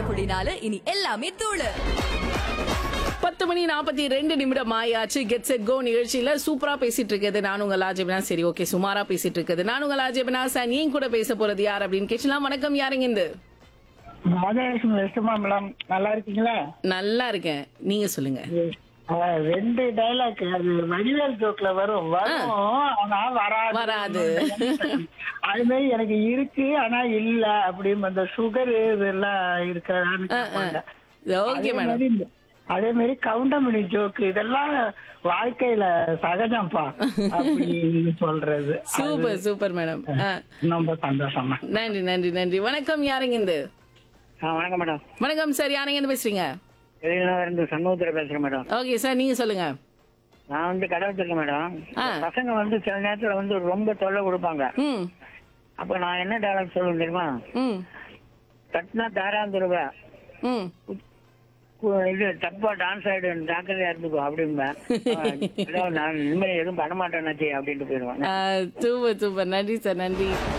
புள்ளி நாலு இனி எல்லாமே தூளு பத்து மணி நாற்பத்தி ரெண்டு நிமிடம் ஆயாச்சு கெட் செட் கோ நிகழ்ச்சியில சூப்பரா பேசிட்டு இருக்குது நான் உங்கள் ஆஜிபனா சரி ஓகே சுமாரா பேசிட்டு இருக்குது நான் உங்கள் ஆஜிபனா சார் நீங்க கூட பேச போறது யார் அப்படின்னு கேட்கலாம் வணக்கம் யாருங்க இந்த ராஜலட்சுமி வெஸ்டமா மேடம் நல்லா இருக்கீங்களா நல்லா இருக்கேன் நீங்க சொல்லுங்க ஆஹ் ரெண்டு டைலாக் அது வடிவேல் ஜோக்ல வரும் வரும் ஆனா வராது வராது. அது மாதிரி எனக்கு இருக்கு ஆனா இல்ல அப்படின்னு அந்த சுகர் இதெல்லாம் இருக்கான்னு கேட்பாங்க. ஓகே அதே மேடம் மாதிரி இந்த- அதே மாதிரி கவுண்டமணி ஜோக்கு இதெல்லாம் வாழ்க்கையில சகஜம்ப்பா அப்படின்னு சொல்றது சூப்பர் சூப்பர் மேடம் ரொம்ப சந்தோஷமா நன்றி நன்றி நன்றி வணக்கம் யாருங்க இந்த வணக்கம் மேடம் வணக்கம் சார் யாருங்க இருந்து பேசுறீங்க இருந்து சண்முகத்துல பேசுறேன் மேடம் ஓகே சார் நீங்க சொல்லுங்க நான் வந்து கடை வச்சிருக்கேன் மேடம் ஆ. பசங்க வந்து சில நேரத்துல வந்து ரொம்ப தொல்லை கொடுப்பாங்க ம் அப்ப நான் என்ன டேலாக் சொல்லுவேன் தெரியுமா ம் கட்டினா தாராந்துருவ ம் இது தப்பா டான்ஸ் ஆயிடு ஜாக்கிரதையா இருந்துக்கோ அப்படிம்பேன் ஆ, நான் இனிமேல் எதுவும் பண்ண மாட்டேன்னாச்சு அப்படின்ட்டு போயிடுவேன் சூப்பர் சூப்பர் நன்றி சார் நன்றி